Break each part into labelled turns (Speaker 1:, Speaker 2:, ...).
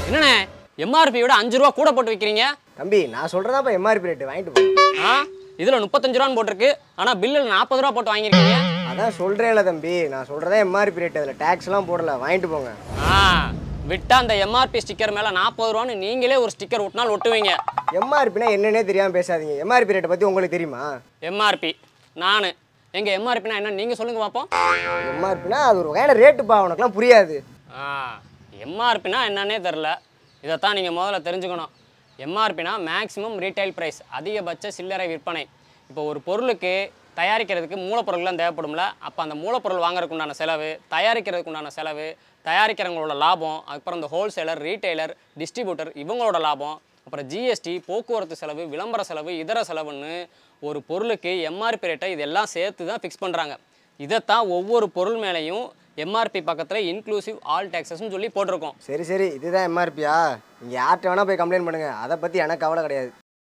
Speaker 1: என்னண்ணே எம்ஆர்பியோட அஞ்சு ரூபா கூட போட்டு விற்கிறீங்க
Speaker 2: தம்பி நான் சொல்கிறதா இப்போ எம்ஆர்பி ரேட்டு வாங்கிட்டு போங்க
Speaker 1: ஆ இதில் முப்பத்தஞ்சு ரூபான்னு போட்டிருக்கு ஆனால் பில்லில் நாற்பது ரூபா போட்டு வாங்கியிருக்கீங்க
Speaker 2: அதான் சொல்கிறேன்ல தம்பி நான் சொல்கிறதா எம்ஆர்பி ரேட்டு அதில் டேக்ஸ்லாம் போடல வாங்கிட்டு போங்க
Speaker 1: ஆ விட்டா அந்த எம்ஆர்பி ஸ்டிக்கர் மேலே நாற்பது ரூபான்னு நீங்களே ஒரு ஸ்டிக்கர் ஒட்டினால் ஒட்டுவீங்க
Speaker 2: எம்ஆர்பினா என்னன்னே தெரியாமல் பேசாதீங்க எம்ஆர்பி ரேட்டை பற்றி உங்களுக்கு தெரியுமா
Speaker 1: எம்ஆர்பி நான் எங்க எம்ஆர்பினா என்ன நீங்கள் சொல்லுங்க பார்ப்போம்
Speaker 2: எம்ஆர்பினா அது ஒரு வகையான ரேட்டுப்பா உனக்குலாம் புரியாது
Speaker 1: ஆ எம்ஆர்பினா என்னன்னே தெரில இதைத்தான் நீங்கள் முதல்ல தெரிஞ்சுக்கணும் எம்ஆர்பினா மேக்ஸிமம் ரீட்டைல் ப்ரைஸ் அதிகபட்ச சில்லறை விற்பனை இப்போ ஒரு பொருளுக்கு தயாரிக்கிறதுக்கு மூலப்பொருள்லாம் தேவைப்படும்ல அப்போ அந்த மூலப்பொருள் வாங்குறதுக்கு உண்டான செலவு தயாரிக்கிறதுக்கு உண்டான செலவு தயாரிக்கிறவங்களோட லாபம் அதுக்கப்புறம் இந்த ஹோல்சேலர் ரீட்டைலர் டிஸ்ட்ரிபியூட்டர் இவங்களோட லாபம் அப்புறம் ஜிஎஸ்டி போக்குவரத்து செலவு விளம்பர செலவு இதர செலவுன்னு ஒரு பொருளுக்கு எம்ஆர்பி ரேட்டை இதெல்லாம் சேர்த்து தான் ஃபிக்ஸ் பண்ணுறாங்க இதைத்தான் ஒவ்வொரு பொருள் மேலேயும் எம்ஆர்பி பக்கத்தில் இன்க்ளூசிவ் ஆல் டேக்ஸஸ்னு சொல்லி போட்டிருக்கோம்
Speaker 2: சரி சரி இதுதான் எம்ஆர்பியா நீங்கள் யார்கிட்ட வேணால் போய் கம்ப்ளைண்ட் பண்ணுங்கள் அதை பற்றி எனக்கு கவலை கிடையாது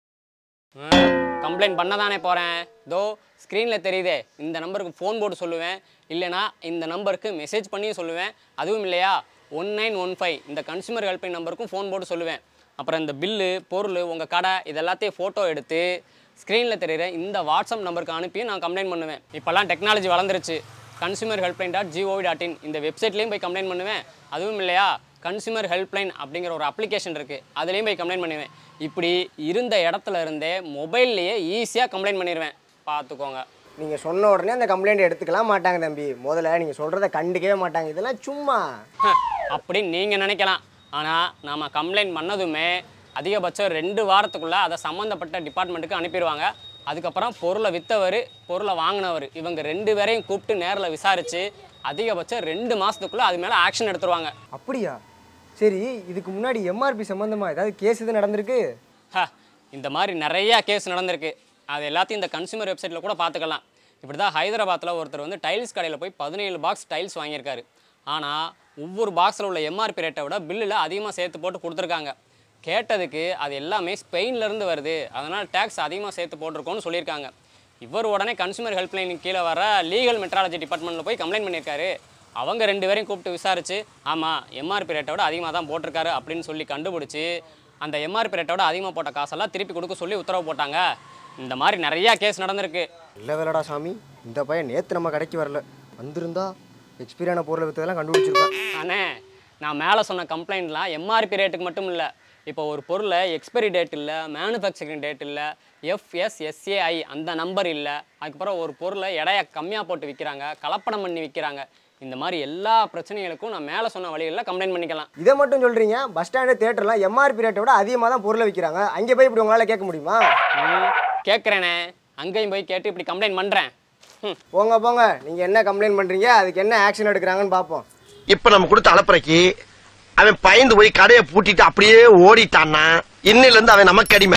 Speaker 1: கம்ப்ளைண்ட் பண்ண தானே போகிறேன் தோ ஸ்க்ரீனில் தெரியுதே இந்த நம்பருக்கு ஃபோன் போட்டு சொல்லுவேன் இல்லைனா இந்த நம்பருக்கு மெசேஜ் பண்ணியும் சொல்லுவேன் அதுவும் இல்லையா ஒன் நைன் ஒன் ஃபைவ் இந்த கன்சூமர் ஹெல்ப்லைன் நம்பருக்கும் ஃபோன் போட்டு சொல்லுவேன் அப்புறம் இந்த பில்லு பொருள் உங்கள் கடை இது எல்லாத்தையும் ஃபோட்டோ எடுத்து ஸ்க்ரீனில் தெரியுற இந்த வாட்ஸ்அப் நம்பருக்கு அனுப்பியும் நான் கம்ப்ளைண்ட் பண்ணுவேன் இப்போல்லாம் டெக்னாலஜி வளர்ந்துருச்சு consumer helpline dot G O V dot in இந்த வெப்சைட்லேயும் போய் கம்ப்ளைண்ட் பண்ணுவேன் அதுவும் இல்லையா கன்சூமர் ஹெல்ப்லைன் அப்படிங்கிற ஒரு அப்ளிகேஷன் இருக்குது அதுலேயும் போய் கம்ப்ளைண்ட் பண்ணுவேன் இப்படி இருந்த இடத்துல இருந்தே மொபைல்லையே ஈஸியாக கம்ப்ளைண்ட் பண்ணிடுவேன் பார்த்துக்கோங்க
Speaker 2: நீங்கள் சொன்ன உடனே அந்த கம்ப்ளைண்ட் எடுத்துக்கலாம் மாட்டாங்க தம்பி முதல்ல நீங்கள் சொல்கிறத கண்டுக்கவே மாட்டாங்க இதெல்லாம் சும்மா
Speaker 1: அப்படின்னு நீங்கள் நினைக்கலாம் ஆனால் நாம் கம்ப்ளைண்ட் பண்ணதுமே அதிகபட்சம் ரெண்டு வாரத்துக்குள்ளே அதை சம்மந்தப்பட்ட டிபார்ட்மெண்ட்டுக்கு அனுப்பிடுவாங்க அதுக்கப்புறம் பொருளை விற்றவர் பொருளை வாங்கினவர் இவங்க ரெண்டு பேரையும் கூப்பிட்டு நேரில் விசாரித்து அதிகபட்சம் ரெண்டு மாதத்துக்குள்ளே அது மேலே ஆக்ஷன் எடுத்துருவாங்க
Speaker 2: அப்படியா சரி இதுக்கு முன்னாடி எம்ஆர்பி சம்மந்தமாக ஏதாவது கேஸ் எதுவும் நடந்திருக்கு
Speaker 1: ஹ, இந்த மாதிரி நிறையா கேஸ் நடந்திருக்கு அது எல்லாத்தையும் இந்த கன்சூமர் வெப்சைட்டில் கூட பார்த்துக்கலாம் இப்படி தான் ஹைதராபாத்தில் ஒருத்தர் வந்து டைல்ஸ் கடையில் போய் பதினேழு பாக்ஸ் டைல்ஸ் வாங்கியிருக்காரு ஆனால் ஒவ்வொரு பாக்ஸில் உள்ள எம்ஆர்பி ரேட்டை விட பில்லில் அதிகமாக சேர்த்து போட்டு கொடுத்துருக்காங்க கேட்டதுக்கு அது எல்லாமே ஸ்பெயின்லேருந்து வருது அதனால் டேக்ஸ் அதிகமாக சேர்த்து போட்டிருக்கோன்னு சொல்லியிருக்காங்க இவர் உடனே கன்சூமர் ஹெல்ப்லைன் கீழே வர லீகல் மெட்ராலஜி டிபார்ட்மெண்ட்டில் போய் கம்ப்ளைண்ட் பண்ணியிருக்காரு அவங்க ரெண்டு பேரையும் கூப்பிட்டு விசாரிச்சு ஆமாம் எம்ஆர்பி ரேட்டை விட அதிகமாக தான் போட்டிருக்காரு அப்படின்னு சொல்லி கண்டுபிடிச்சி அந்த எம்ஆர்பி ரேட்டை விட அதிகமாக போட்ட காசெல்லாம் திருப்பி கொடுக்க சொல்லி உத்தரவு போட்டாங்க இந்த மாதிரி நிறையா கேஸ் நடந்திருக்கு
Speaker 2: இல்லை வேலடா சாமி இந்த பையன் நேற்று நம்ம கடைக்கு வரல வந்திருந்தா எக்ஸ்பீரியான பொருளை விற்றதெல்லாம் கண்டுபிடிச்சிருப்பேன்
Speaker 1: அண்ணே நான் மேலே சொன்ன கம்ப்ளைண்ட்லாம் எம்ஆர்பி ரேட்டுக்கு மட்டும் இல்லை இப்போ ஒரு பொருளை எக்ஸ்பைரி டேட் இல்லை மேனுஃபேக்சரிங் டேட் இல்லை எஃப்எஸ்எஸ்ஏஐ அந்த நம்பர் இல்லை அதுக்கப்புறம் ஒரு பொருளை எடையை கம்மியாக போட்டு விற்கிறாங்க கலப்படம் பண்ணி விற்கிறாங்க இந்த மாதிரி எல்லா பிரச்சனைகளுக்கும் நான் மேலே சொன்ன வழிகளில் கம்ப்ளைண்ட் பண்ணிக்கலாம்
Speaker 2: இதை மட்டும் சொல்கிறீங்க பஸ் ஸ்டாண்டு தேட்டர்லாம் எம்ஆர்பி ரேட்டை விட அதிகமாக தான் பொருளை விற்கிறாங்க அங்கே போய் இப்படி உங்களால் கேட்க முடியுமா
Speaker 1: ம், கேட்குறேனே அங்கேயும் போய் கேட்டு இப்படி கம்ப்ளைண்ட் பண்ணுறேன் ம்
Speaker 2: போங்க போங்க நீங்கள் என்ன கம்ப்ளைண்ட் பண்ணுறீங்க அதுக்கு என்ன ஆக்ஷன் எடுக்கிறாங்கன்னு பார்ப்போம்
Speaker 3: இப்ப நம்ம கொடுத்த அலப்பறைக்கு அவன் பயந்து போய் கடையை பூட்டிட்டு அப்படியே ஓடிட்டான்னா இன்னில இருந்து அவன் நமக்கு அடிமை